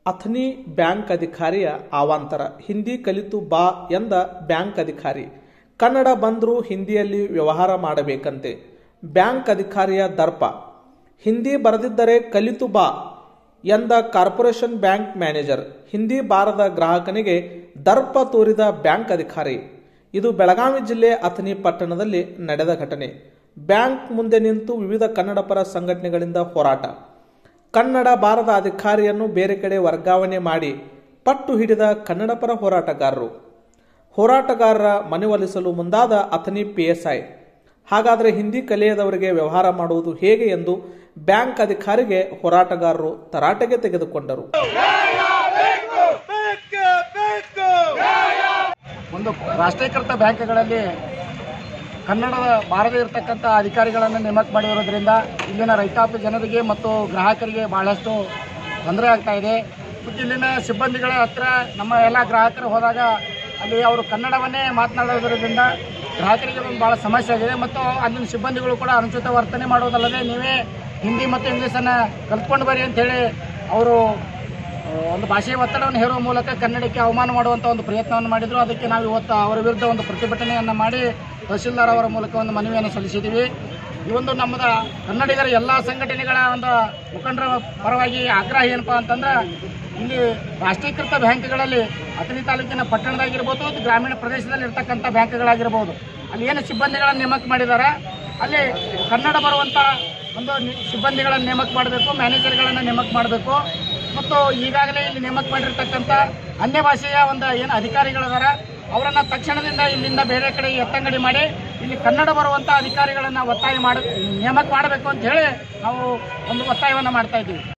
Athani bank ಅಧಿಕಾರಿಯ ಅವಾಂತರ ಹಿಂದಿ ಕಲಿತು ಬಾ ಎಂದ ಬ್ಯಾಂಕ್ ಅಧಿಕಾರಿ ಕನ್ನಡ ಬಂದರೂ ಹಿಂದಿಯಲ್ಲಿ ವ್ಯವಹಾರ ಮಾಡಬೇಕಂತೆ ಬ್ಯಾಂಕ್ ಅಧಿಕಾರಿಯ ದರ್ಪ ಹಿಂದಿ ಬರೆದಿದ್ದರೆ ಕಲಿತು ಬಾ ಎಂದ ಕಾರ್ಪೊರೇಷನ್ ಬ್ಯಾಂಕ್ ಮ್ಯಾನೇಜರ್ ಹಿಂದಿ ಬಾರದ ಗ್ರಾಹಕನಿಗೆ ದರ್ಪ ತೋರಿದ ಬ್ಯಾಂಕ್ ಅಧಿಕಾರಿ ಇದು ಬೆಳಗಾವಿ ಜಿಲ್ಲೆ ಅಥಣಿ ಪಟ್ಟಣದಲ್ಲಿ ನಡೆದ ಘಟನೆ ಬ್ಯಾಂಕ್ ಮುಂದೆ ನಿಂತು ವಿವಿಧ ಕನ್ನಡ ಪರ ಸಂಘಟನೆಗಳಿಂದ ಹೋರಾಟ ಕನ್ನಡ ಬಾರದ ಅಧಿಕಾರಿಯನ್ನು ಬೇರೆ ಕಡೆ ವರ್ಗಾವಣೆ ಮಾಡಿ ಪಟ್ಟು ಹಿಡಿದ ಕನ್ನಡ ಪರ ಹೋರಾಟಗಾರರು ಹೋರಾಟಗಾರರ ಮನವೊಲಿಸಲು ಮುಂದಾದ ಅಥಣಿ ಪಿಎಸ್ಐ ಹಾಗಾದರೆ ಹಿಂದಿ ಕಲಿಯದವರಿಗೆ ವ್ಯವಹಾರ ಮಾಡುವುದು ಹೇಗೆ ಎಂದು ಬ್ಯಾಂಕ್ ಅಧಿಕಾರಿಗೆ ಹೋರಾಟಗಾರರು ತರಾಟೆಗೆ ತೆಗೆದುಕೊಂಡರು ಒಂದು ರಾಷ್ಟ್ರೀಕೃತ ಬ್ಯಾಂಕ್ಗಳಲ್ಲಿ ಕನ್ನಡದ ಬಾರದೇ ಇರತಕ್ಕಂಥ ಅಧಿಕಾರಿಗಳನ್ನು ನೇಮಕ ಮಾಡಿರೋದ್ರಿಂದ ಇಲ್ಲಿನ ರೈತಾಪಿ ಜನರಿಗೆ ಮತ್ತು ಗ್ರಾಹಕರಿಗೆ ಬಹಳಷ್ಟು ತೊಂದರೆ ಆಗ್ತಾ ಇದೆ ಮತ್ತು ಇಲ್ಲಿನ ಸಿಬ್ಬಂದಿಗಳ ಹತ್ರ ನಮ್ಮ ಎಲ್ಲ ಗ್ರಾಹಕರು ಹೋದಾಗ ಅಲ್ಲಿ ಅವರು ಕನ್ನಡವನ್ನೇ ಮಾತನಾಡೋದ್ರಿಂದ ಗ್ರಾಹಕರಿಗೆ ಒಂದು ಭಾಳ ಸಮಸ್ಯೆ ಆಗಿದೆ ಮತ್ತು ಅಲ್ಲಿನ ಸಿಬ್ಬಂದಿಗಳು ಕೂಡ ಅನುಚಿತ ವರ್ತನೆ ಮಾಡೋದಲ್ಲದೆ ನೀವೇ ಹಿಂದಿ ಮತ್ತು ಇಂಗ್ಲೀಷನ್ನು ಕಲ್ತ್ಕೊಂಡು ಬರ್ರಿ ಅಂತೇಳಿ ಅವರು ಆ, ಒಂದು ಭಾಷೆಯ ಒತ್ತಡವನ್ನು ಹೇರುವ ಮೂಲಕ ಕನ್ನಡಕ್ಕೆ ಅವಮಾನ ಮಾಡುವಂಥ ಒಂದು ಪ್ರಯತ್ನವನ್ನು ಮಾಡಿದ್ರು ಅದಕ್ಕೆ ನಾವು ಇವತ್ತು ಅವರ ವಿರುದ್ಧ ಒಂದು ಪ್ರತಿಭಟನೆಯನ್ನು ಮಾಡಿ ತಹಶೀಲ್ದಾರ್ ಅವರ ಮೂಲಕ ಒಂದು ಮನವಿಯನ್ನು ಸಲ್ಲಿಸಿದ್ದೀವಿ ಈ ಒಂದು ನಮ್ಮದ ಕನ್ನಡಿಗರ ಎಲ್ಲ ಸಂಘಟನೆಗಳ ಒಂದು ಮುಖಂಡರ ಪರವಾಗಿ ಆಗ್ರಹ ಏನಪ್ಪಾ ಅಂತಂದ್ರೆ ಇಲ್ಲಿ ರಾಷ್ಟ್ರೀಕೃತ ಬ್ಯಾಂಕ್ಗಳಲ್ಲಿ ಅಥಣಿ ತಾಲೂಕಿನ ಪಟ್ಟಣದಾಗಿರ್ಬೋದು ಮತ್ತು ಗ್ರಾಮೀಣ ಪ್ರದೇಶದಲ್ಲಿ ಇರ್ತಕ್ಕಂಥ ಬ್ಯಾಂಕ್ಗಳಾಗಿರ್ಬೋದು ಅಲ್ಲಿ ಏನು ಸಿಬ್ಬಂದಿಗಳನ್ನು ನೇಮಕ ಮಾಡಿದ್ದಾರೆ ಅಲ್ಲಿ ಕನ್ನಡ ಬರುವಂಥ ಒಂದು ನಿ- ಸಿಬ್ಬಂದಿಗಳನ್ನು ನೇಮಕ ಮಾಡಬೇಕು ಮ್ಯಾನೇಜರ್ಗಳನ್ನು ನೇಮಕ ಮಾಡಬೇಕು ಮತ್ತು ಈಗಾಗಲೇ ಇಲ್ಲಿ ನೇಮಕ ಮಾಡಿರ್ತಕ್ಕಂಥ ಅನ್ಯ ಭಾಷೆಯ ಒಂದು ಏನು ಅಧಿಕಾರಿಗಳಿದಾರ ಅವರನ್ನ ತಕ್ಷಣದಿಂದ ಇಲ್ಲಿಂದ ಬೇರೆ ಕಡೆ ಎತ್ತಂಗಡಿ ಮಾಡಿ ಇಲ್ಲಿ ಕನ್ನಡ ಬರುವಂಥ ಅಧಿಕಾರಿಗಳನ್ನ ಒತ್ತಾಯ ಮಾಡ ನೇಮಕ ಮಾಡಬೇಕು ಅಂತ ಹೇಳಿ ನಾವು ಒಂದು ಒತ್ತಾಯವನ್ನು ಮಾಡ್ತಾ ಇದ್ದೀವಿ